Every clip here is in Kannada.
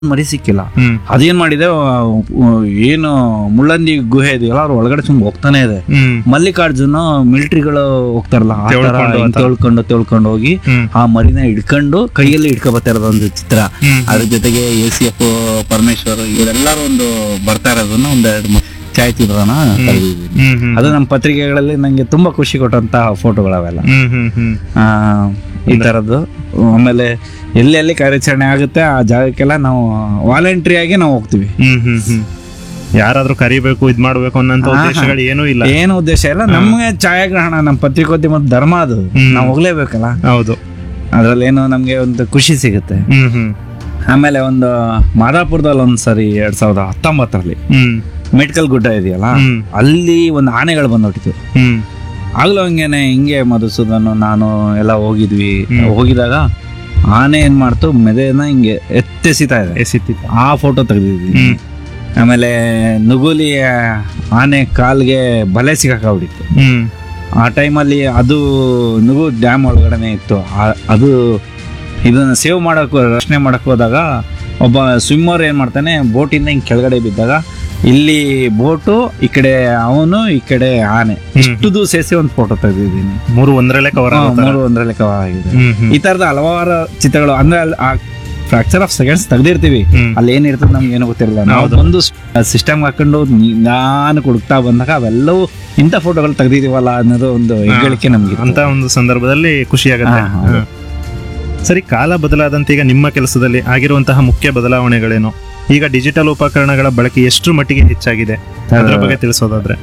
ಮರಿ ಸಿಕ್ಕಿಲ್ಲ ಹ್ಮ್ ಅದೇನ್ ಮಾಡಿದೆ ಆ, ಏನು ಮುಳ್ಳಂದಿ ಗುಹೆ ಇದೆಯಲ್ಲ ಅವ್ರ ಒಳಗಡೆ ಸುಮ್ಮನೆ ಹೋಗ್ತಾನೆ ಇದೆ ಹ್ಮ್ ಮಲ್ಲಿಕಾರ್ಜುನ ಮಿಲಿಟರಿಗಳು ಹೋಗ್ತಾರಲ್ಲ ಆ ತರ ತೆವಳ್ಕೊಂಡು ಹಿಂಗ್ ಆತ. ತೆವಳ್ಕೊಂಡು ತೆವಳ್ಕೊಂಡು ಹೋಗಿ ಹ್ಮ್ ಆ ಮರಿನ ಹಿಡ್ಕೊಂಡು ಕೈಯಲ್ಲಿ ಹಿಡ್ಕೊ ಬರ್ತಾ ಇರೋದು ಒಂದು ಚಿತ್ರ ಹ್ಮ್ ಅದ್ರ ಜೊತೆಗೆ ಎ ಸಿ ಎಫ್ ಪರಮೇಶ್ವರ್ ಇವರೆಲ್ಲರೂ ಒಂದು ಬರ್ತಾ ಇರೋದನ್ನ ಒಂದೆರಡು ಮೂರು ಛಾಯಾಚಿತ್ರನ ತೆಗೆದಿದ್ದೀನಿ ಹ್ಮ್ ಹ್ಮ್ ಅದು ನಮ್ಮ ಪತ್ರಿಕೆಗಳಲ್ಲಿ ನಂಗೆ ತುಂಬಾ ಖುಷಿ ಕೊಟ್ಟಂತ ಫೋಟೋಗಳವೆಲ್ಲ ಹ್ಮ್ ಹ್ಮ್ ಹ್ಮ್ ಆ, ಈ ತರದ್ದು ಆಮೇಲೆ ಎಲ್ಲೆಲ್ಲಿ ಕಾರ್ಯಾಚರಣೆ ಆಗುತ್ತೆ ಆ ಜಾಗಕ್ಕೆಲ್ಲ ನಾವು ವಾಲಂಟ್ರಿ ಆಗಿ ನಾವು ಹೋಗ್ತೀವಿ ಹ್ಮ್ ಹ್ಮ್ ಹ್ಮ್ ಯಾರಾದ್ರೂ ಕರಿಬೇಕು ಇದ್ ಮಾಡ್ಬೇಕು ಅನ್ನೋಂತ ಹಾ, ಹಾ. ಉದ್ದೇಶಗಳು ಏನೂ ಇಲ್ಲ ಏನು ಉದ್ದೇಶ ಇಲ್ಲ ನಮ್ಗೆ ಛಾಯಾಗ್ರಹಣ ನಮ್ಮ ಪತ್ರಿಕೋದ್ಯಮದ ಧರ್ಮ ಅದು ಹ್ಮ್. ನಾವು ಹೋಗ್ಲೇಬೇಕಲ್ಲ ಹೌದು ಅದ್ರಲ್ಲಿ ಏನೋ ನಮ್ಗೆ ಒಂದು ಖುಷಿ ಸಿಗುತ್ತೆ ಹ್ಮ್ ಹ್ಮ್ ಆಮೇಲೆ ಒಂದು ಮಾದಾಪುರದಲ್ಲಿ ಒಂದ್ ಸರಿ ಎರಡ್ ಸಾವಿರದ ಹತ್ತೊಂಬತ್ತರಲ್ಲಿ ಹ್ಮ್ ಮೆಡಿಕಲ್ ಗುಡ್ಡ ಇದೆಯಲ್ಲ ಹ್ಮ್ ಅಲ್ಲಿ ಒಂದು ಆನೆಗಳು ಬಂದ್ಬಿಟ್ಟಿತ್ತು ಹ್ಮ್ ಆಗ್ಲೂ ಹಂಗೇನೆ ಹಿಂಗೆ ಮಧುಸೂದನ್ ನಾನು ಎಲ್ಲ ಹೋಗಿದ್ವಿ ಹ್ಮ್. ಹೋಗಿದಾಗ ಆನೆ ಏನ್ ಮಾಡ್ತು ಮೆದೆನ ಹಿಂಗೆ ಎತ್ತೆಸಿತಾ ಇದೆ ಎಸಿತಿತ್ತು ಆ ಫೋಟೋ ತೆಗೆದಿದ್ವಿ ಹ್ಮ್ ಆಮೇಲೆ ನುಗುಲಿ ಆನೆ ಕಾಲ್ಗೆ ಬಲೆ ಸಿಕ್ಕಾಕ್ಬಿಟ್ಟಿತ್ತು ಹ್ಮ್ ಆ ಟೈಮಲ್ಲಿ ಅದು ನುಗು ಡ್ಯಾಮ್ ಒಳಗಡೆನೆ ಇತ್ತು ಆ- ಅದು ಇದನ್ನ ಸೇವ್ ಮಾಡಕ್ ರಕ್ಷಣೆ ಮಾಡಕ್ ಹೋದಾಗ ಒಬ್ಬ ಸ್ವಿಮ್ಮರ್ ಏನ್ ಮಾಡ್ತಾನೆ ಬೋಟಿಂದ ಹಿಂಗ್ ಕೆಳಗಡೆ ಬಿದ್ದಾಗ ಇಲ್ಲಿ ಬೋಟು ಈ ಕಡೆ ಅವನು ಈ ಕಡೆ ಆನೆ ಇಷ್ಟುದು ಸೇರಿಸಿ ಒಂದು ಫೋಟೋ ತೆಗೆದಿದ್ದೀನಿ ಮೂರು ಒಂದ್ರಲ್ಲೇ ಕವರ್ ಮೂರು ಒಂದರಲ್ಲಿ ಕವರ್ ಆಗಿದೆ ಹ್ಮ್ ಹ್ಮ್ ಈ ತರದ ಹಲವಾರು ಚಿತ್ರಗಳು ಅಂದ್ರೆ ಅಲ್ಲಿ ಆ ಫ್ರಾಕ್ಚರ್ ಆಫ್ ಸೆಕೆಂಡ್ಸ್ ತೆಗ್ದಿರ್ತೀವಿ ಹ್ಮ್ ಅಲ್ಲಿ ಏನಿರ್ತದೆ ನಮ್ಗೆ ಏನು ಗೊತ್ತಿರಲ್ಲ ನಾವು ಹೌದು. ಒಂದು ಸಿಸ್ಟಮ್ ಹಾಕೊಂಡು ನಾನು ಹುಡುಕ್ತಾ ಬಂದಾಗ ಅವೆಲ್ಲವೂ ಇಂಥ ಫೋಟೋಗಳು ತೆಗ್ದಿದೀವಲ್ಲ ಅನ್ನೋದು ಒಂದು ಹೆಗ್ಗಳಿಕೆ ನಮ್ಗೆ ಅಂತ ಒಂದು ಸಂದರ್ಭದಲ್ಲಿ ಖುಷಿ ಆಗುತ್ತೆ ಹಾ, ಹೌದು. ಹಾ. ಸರಿ ಕಾಲ ಬದಲಾದಂತೆ ಈಗ ನಿಮ್ಮ ಕೆಲಸದಲ್ಲಿ ಆಗಿರುವಂತಹ ಮುಖ್ಯ ಬದಲಾವಣೆಗಳೇನು ಈಗ ಡಿಜಿಟಲ್ ಉಪಕರಣಗಳ ಬಳಕೆ ಎಷ್ಟು ಮಟ್ಟಿಗೆ ಹೆಚ್ಚಾಗಿದೆ ಅದ್ರ ಬಗ್ಗೆ ತಿಳಿಸೋದಾದ್ರೆ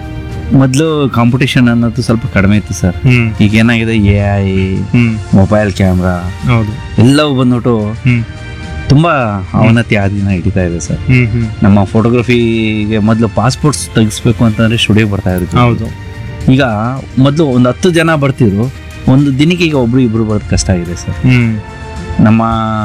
ಮೊದಲು ಕಾಂಪಿಟೇಷನ್ ಅನ್ನೋದು ಸ್ವಲ್ಪ ಕಡಿಮೆ ಇತ್ತು ಸರ್ ಹ್ಮ್ ಈಗ ಏನಾಗಿದೆ ಎ ಐ ಹ್ಮ್ ಮೊಬೈಲ್ ಕ್ಯಾಮ್ರಾ ಹೌದು ಎಲ್ಲವೂ ಬಂದ್ಬಿಟ್ಟು ಹ್ಮ್ ತುಂಬಾ ಅವನತಿ ಆದಿನ ಹಿಡಿತಾ ಇದೆ ಸರ್ ಹ್ಮ್ ಹ್ಮ್ ನಮ್ಮ ಫೋಟೋಗ್ರಫಿಗೆ ಮೊದಲು ಪಾಸ್ಪೋರ್ಟ್ಸ್ ತೆಗಿಸ್ಬೇಕು ಅಂತಂದ್ರೆ ಸ್ಟುಡಿಯೋ ಬರ್ತಾ ಇದ್ರು ಹೌದು ಈಗ ಮೊದಲು ಒಂದು ಹತ್ತು ಜನ ಬರ್ತಿದ್ರು ಒಂದು ದಿನಕ್ಕೆ ಈಗ ಒಬ್ರು ಇಬ್ರು ಬರೋದು ಕಷ್ಟ ಆಗಿದೆ ಸರ್ ಹ್ಮ್ ನಮ್ಮ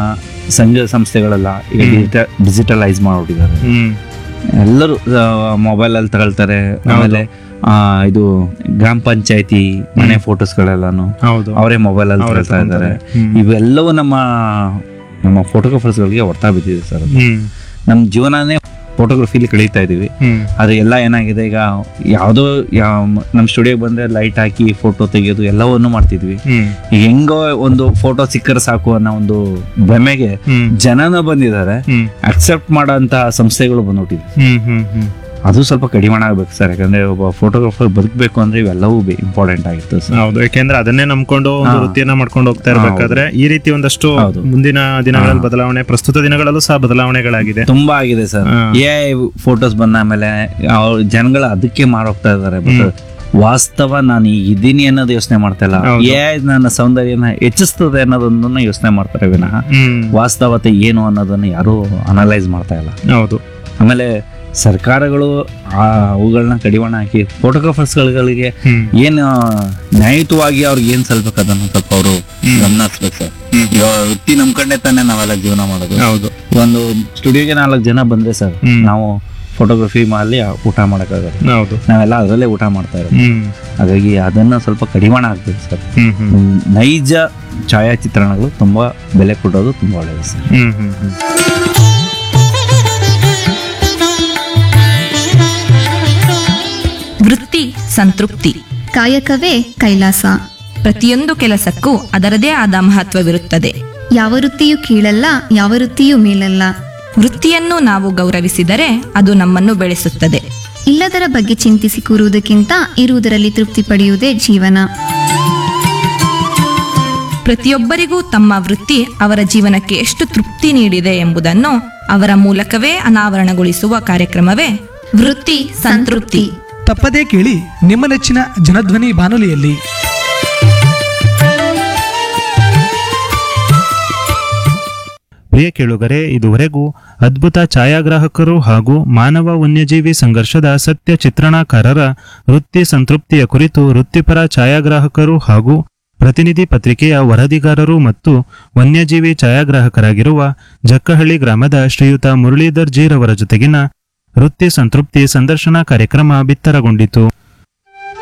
ಸಂಘ ಸಂಸ್ಥೆಗಳೆಲ್ಲ ಈಗ ಡಿಜಿಟಲ್ ಡಿಜಿಟಲೈಸ್ ಮಾಡ್ಬಿಟ್ಟಿದ್ದಾರೆ ಹ್ಮ್ ಎಲ್ಲರೂ ಮೊಬೈಲಲ್ಲಿ ತಗೊಳ್ತಾರೆ ಆಮೇಲೆ ಆ, ಇದು ಗ್ರಾಮ ಪಂಚಾಯತಿ ಮನೆ ಫೋಟೋಸ್ಗಳೆಲ್ಲಾನು ಹೌದು ಅವರೇ ಮೊಬೈಲಲ್ಲಿ ಅವ್ರೇ ತಗೊಳ್ತಾ ಇದ್ದಾರೆ ಹ್ಮ್. ಇವೆಲ್ಲವೂ ನಮ್ಮ ನಮ್ಮ ಫೋಟೋಗ್ರಾಫರ್ಸ್ಗಳಿಗೆ ಹೊರ್ತಾ ಬಿದ್ದಿದೆ ಸರ್ ಅದು. ಹ್ಮ್ ನಮ್ಮ ಜೀವನನೇ ಫೋಟೋಗ್ರಫಿಲಿ ಕಳೀತಾ ಇದೀವಿ ಹ್ಮ್ ಆದ್ರೆ ಎಲ್ಲ ಏನಾಗಿದೆ ಈಗ ಯಾವುದೋ ಯಾವ- ನಮ್ಮ ಸ್ಟುಡಿಯೋಗೆ ಬಂದ್ರೆ ಲೈಟ್ ಹಾಕಿ ಫೋಟೋ ತೆಗೆಯೋದು ಎಲ್ಲವನ್ನೂ ಮಾಡ್ತಿದ್ವಿ ಹ್ಮ್ ಈಗ ಹೆಂಗೋ ಒಂದು ಫೋಟೋ ಸಿಕ್ಕರೆ ಸಾಕು ಅನ್ನೋ ಒಂದು ಭ್ರಮೆಗೆ ಹ್ಮ್ ಜನನ ಬಂದಿದ್ದಾರೆ ಹ್ಮ್ ಅಕ್ಸೆಪ್ಟ್ ಮಾಡೋಂಥ ಸಂಸ್ಥೆಗಳು ಬಂದ್ಬಿಟ್ಟಿದೆ ಹ್ಮ್ ಹ್ಮ್ ಹ್ಮ್ ಅದು ಸ್ವಲ್ಪ ಕಡಿಮೆ ಆಗ್ಬೇಕು ಸರ್ ಯಾಕಂದ್ರೆ ಒಬ್ಬ ಫೋಟೋಗ್ರಾಫರ್ ಬದುಕಬೇಕು ಅಂದ್ರೆ ಇವೆಲ್ಲವೂ ಇಂಪಾರ್ಟೆಂಟ್ ಆಗಿತ್ತು ಸರ್ ಹೌದು ಯಾಕೆಂದ್ರೆ ಅದನ್ನೇ ನಂಬ್ಕೊಂಡು ಒಂದು ಹಾ. ವೃತ್ತಿಯನ್ನ ಮಾಡ್ಕೊಂಡು ಹೋಗ್ತಾ ಇರ್ಬೇಕಾದ್ರೆ ಈ ರೀತಿ ಒಂದಷ್ಟು ಹೌದು. ಮುಂದಿನ ದಿನಗಳಲ್ಲಿ ಬದಲಾವಣೆ ಪ್ರಸ್ತುತ ದಿನಗಳಲ್ಲೂ ಸಹ ಬದಲಾವಣೆಗಳಾಗಿದೆ ತುಂಬಾ ಆಗಿದೆ ಸರ್ ಹಾ. ಎ ಫೋಟೋಸ್ ಬಂದ ಆಮೇಲೆ ಅವ್ರ ಜನಗಳು ಅದಕ್ಕೆ ಮಾರೋಗ್ತಾ ಇದಾರೆ ಬಟ್ ವಾಸ್ತವ ನಾನು ಈಗ ಇದ್ದೀನಿ ಅನ್ನೋದು ಯೋಚನೆ ಮಾಡ್ತಾ ಇಲ್ಲ ಹೌದು. ಎ ನನ್ನ ಸೌಂದರ್ಯನ ಹೆಚ್ಚಿಸ್ತದೆ ಅನ್ನೋದನ್ನ ಯೋಚನೆ ಮಾಡ್ತಾರೆ ವಿನಃ ಹ್ಮ್ ವಾಸ್ತವತೆ ಏನು ಅನ್ನೋದನ್ನ ಯಾರು ಅನಲೈಸ್ ಮಾಡ್ತಾ ಇಲ್ಲ ಹೌದು ಆಮೇಲೆ ಸರ್ಕಾರಗಳು ಆ ಅವುಗಳನ್ನ ಕಡಿವಾಣ ಹಾಕಿ ಫೋಟೋಗ್ರಾಫರ್ಸ್ಗಳಿಗೆ ಹ್ಮ್ ಏನು ನ್ಯಾಯಯುತವಾಗಿ ಅವ್ರಿಗೆ ಏನ್ ಸಲ್ಬೇಕು ಅದನ್ನ ಸ್ವಲ್ಪ ಅವರು ಗಮನ ಹಚ್ಬೇಕು ಸರ್ ಈಗ ವೃತ್ತಿ ನಂಬ್ಕೊಂಡೆ ತಾನೇ ನಾವೆಲ್ಲ ಜೀವನ ಮಾಡೋದು ಹೌದು ಒಂದು ಸ್ಟುಡಿಯೋಗೆ ನಾಲ್ಕು ಜನ ಬಂದ್ರೆ ಸರ್ ಹ್ಮ್. ನಾವು ಫೋಟೋಗ್ರಫಿ ಮಾಡಿ ಊಟ ಮಾಡೋಕ್ಕಾಗಲ್ಲ ಹೌದು ನಾವೆಲ್ಲ ಅದರಲ್ಲೇ ಊಟ ಮಾಡ್ತಾ ಇರೋದು ಹ್ಮ್ ಹಾಗಾಗಿ ಅದನ್ನ ಸ್ವಲ್ಪ ಕಡಿವಾಣ ಆಗ್ಬೇಕು ಸರ್ ಹ್ಮ್ ಹ್ಮ್ ಹ್ಮ್, ನೈಜ ಛಾಯಾಚಿತ್ರಣಗಳು ತುಂಬಾ ಬೆಲೆ ಕೊಡೋದು ತುಂಬಾ ಒಳ್ಳೆಯದು ಸರ್ ಹ್ಮ್ ಹ್ಮ್ ಹ್ಮ್ ವೃತ್ತಿ ಸಂತೃಪ್ತಿ ಕಾಯಕವೇ ಕೈಲಾಸ ಪ್ರತಿಯೊಂದು ಕೆಲಸಕ್ಕೂ ಅದರದೇ ಆದ ಮಹತ್ವವಿರುತ್ತದೆ ಯಾವ ವೃತ್ತಿಯೂ ಕೀಳಲ್ಲ ಯಾವ ವೃತ್ತಿಯೂ ಮೇಲಲ್ಲ ವೃತ್ತಿಯನ್ನು ನಾವು ಗೌರವಿಸಿದರೆ ಅದು ನಮ್ಮನ್ನು ಬೆಳೆಸುತ್ತದೆ ಇಲ್ಲದರ ಬಗ್ಗೆ ಚಿಂತಿಸಿ ಕೂರುವುದಕ್ಕಿಂತ ಇರುವುದರಲ್ಲಿ ತೃಪ್ತಿ ಪಡೆಯುವುದೇ ಜೀವನ ಪ್ರತಿಯೊಬ್ಬರಿಗೂ ತಮ್ಮ ವೃತ್ತಿ ಅವರ ಜೀವನಕ್ಕೆ ಎಷ್ಟು ತೃಪ್ತಿ ನೀಡಿದೆ ಎಂಬುದನ್ನು ಅವರ ಮೂಲಕವೇ ಅನಾವರಣಗೊಳಿಸುವ ಕಾರ್ಯಕ್ರಮವೇ ವೃತ್ತಿ ಸಂತೃಪ್ತಿ ತಪ್ಪದೇ ಕೇಳಿ ನಿಮ್ಮ ನೆಚ್ಚಿನ ಜನಧ್ವನಿ ಬಾನುಲಿಯಲ್ಲಿ ಪ್ರಿಯ ಕೇಳುಗರೆ ಇದುವರೆಗೂ ಅದ್ಭುತ ಛಾಯಾಗ್ರಾಹಕರು ಹಾಗೂ ಮಾನವ ವನ್ಯಜೀವಿ ಸಂಘರ್ಷದ ಸತ್ಯ ಚಿತ್ರಣಕಾರರ ವೃತ್ತಿ ಸಂತೃಪ್ತಿಯ ಕುರಿತು ವೃತ್ತಿಪರ ಛಾಯಾಗ್ರಾಹಕರು ಹಾಗೂ ಪ್ರತಿನಿಧಿ ಪತ್ರಿಕೆಯ ವರದಿಗಾರರು ಮತ್ತು ವನ್ಯಜೀವಿ ಛಾಯಾಗ್ರಾಹಕರಾಗಿರುವ ಜಕ್ಕಹಳ್ಳಿ ಗ್ರಾಮದ ಶ್ರೀಯುತ ಮುರಳೀಧರ್ ಜೀರವರ ಜೊತೆಗಿನ ವೃತ್ತಿ ಸಂತೃಪ್ತಿ ಸಂದರ್ಶನ ಕಾರ್ಯಕ್ರಮ ಬಿತ್ತರಗೊಂಡಿತು